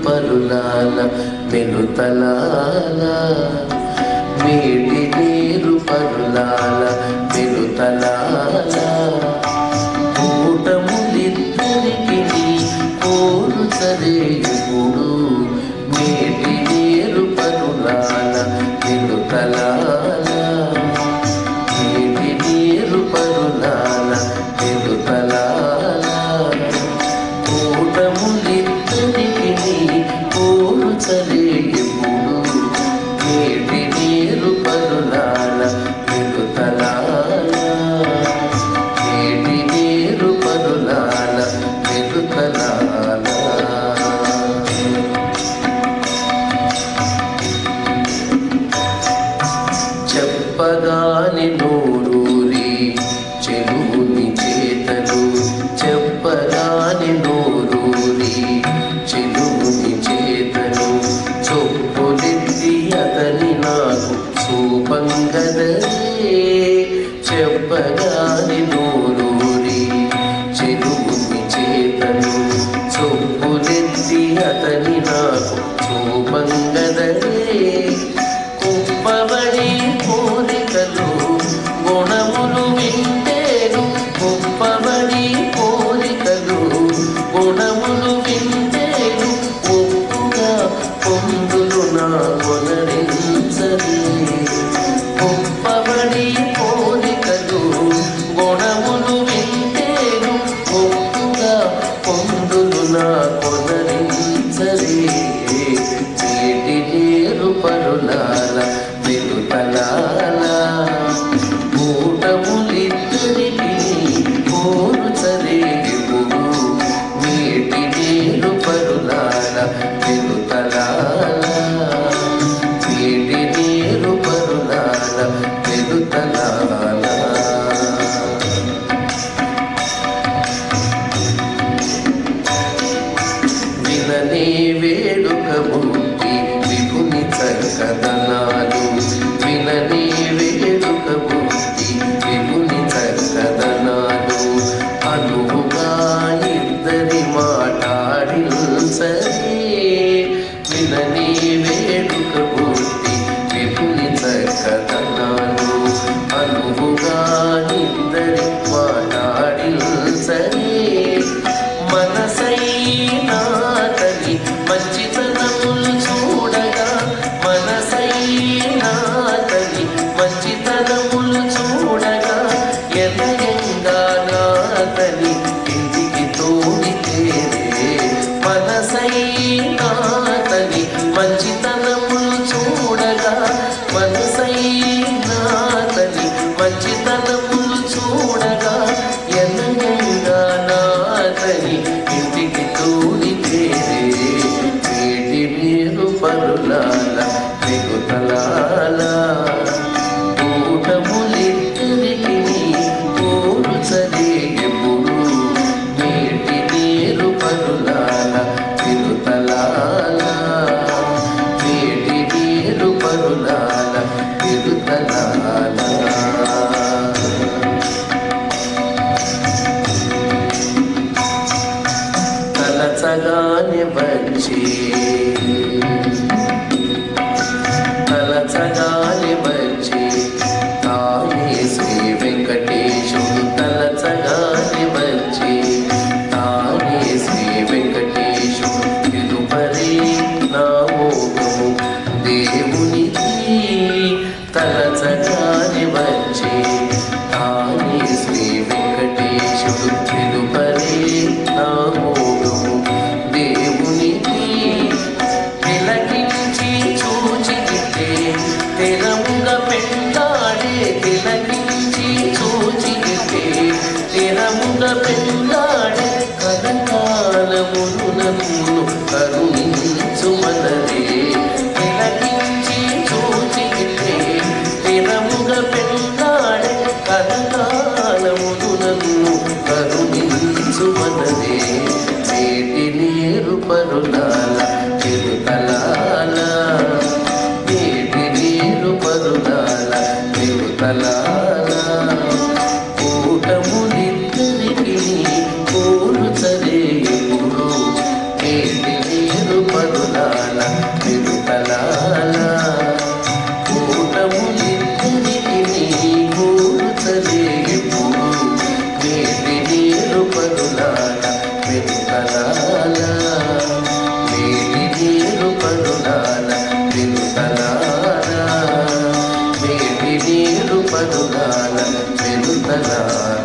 పరులాల మెలుతలాల మేటి నీరు పరులాల మెలుతలాల కూటములిద్దరికి కోరు సరేయుడు మేటి నీరు పరులాల మెలుతలాల మేటి నీరు పరులాల మెలుతలాల కూటములిద్దరికి కోరు సరేయుడు మేటి నీరు పరులాల మెలుతలాల మేటి నీరు పరులాల మెలుతలాల చెప్పగాని నోరూరి చెలువుని చేతలు చెప్పగాని నోరూరి చెలువుని చేతలు చొప్పులెత్తి అతని నాకు చూపంగదరే చెప్పగాని నోరూరి చెలువుని చేతలు చొప్పులెత్తి అతని నాకు చూపంగదరే కుప్పబడి కోరికలు గుణములు వింటేను కుప్పబడి కోరికలు గుణములు వింటేను ఒప్పుగా పొందులు నా కొనరించది కుప్పబడి కోరికలు గుణములు వింటేను ఒప్పుగా పొందులు నా కొనరించది చేటి నీరు పరులాల వెలుతలాల కూటములిద్దరికి కోరు చరేగుడు మేటి నీరు పరులాల వెలుతలాల మేటి నీరు పరులాల వెలుతలాల వినని వేడుక బుద్ధి విభుని చక్కదనాలు వినని వేడుక బుద్ధి విభుని చక్కదనాలు అనువుగా ఇద్దరి మాట్లాడి సరే వినని వేడుక బుద్ధి విభుని చక్కదనాలు అనువుగా ఇద్దరి మాట్లాడి సరే మనసైనాతని మంచితనములు చూడగా మనసైనాతని మంచితనములు చూడగా ఎనయంగా నాతని ఇంటికి తోడితే మనసైనాతని మంచితనములు చూడగా మనసైనాతని మంచితనములు చూడగా ఎనయంగా నాతని ఇంటికి తోడితే వేడి మీరు పరులాల మిగుతలాల కూటములిద్దరికి కోరు చదివుడు నీటి నీరు పరులాల తిరుతలాల నీటి నీరు పరులాల తిరుతలాల తలచగానే వచ్చి తలచగానే వచ్చి తానే శ్రీ వెంకటేశుడు తలచగానే వచ్చి తానే శ్రీ వెంకటేశుడు తిరుపరి నా మోహము దేవునికి తలచగానే వచ్చి తానే శ్రీ వెంకటేశుడు తిరుపరి నా మోహము దేవునికి తిలకించి చూచితే తెరముగ పెండాడే తిలకించి చూచితే తెరముగ పెండాడే కలకాలమును నన్ను కరుణించుమనదే తిలకించి చూచితే తెరముగ పెండాడే కలకాలమును నన్ను కరుణించుమనదే నేటి నీరు పరులాల చిరుతలాల నేటి నీరు పరులాల చిరుతలాల కూటములిద్దరికి కోరు చరేయుడు నేటి నీరు పరులాల చిరుతలాల వేడి నీరు పరులాల చిరుతలాల వేడి నీరు పరులాల చిరుతలాల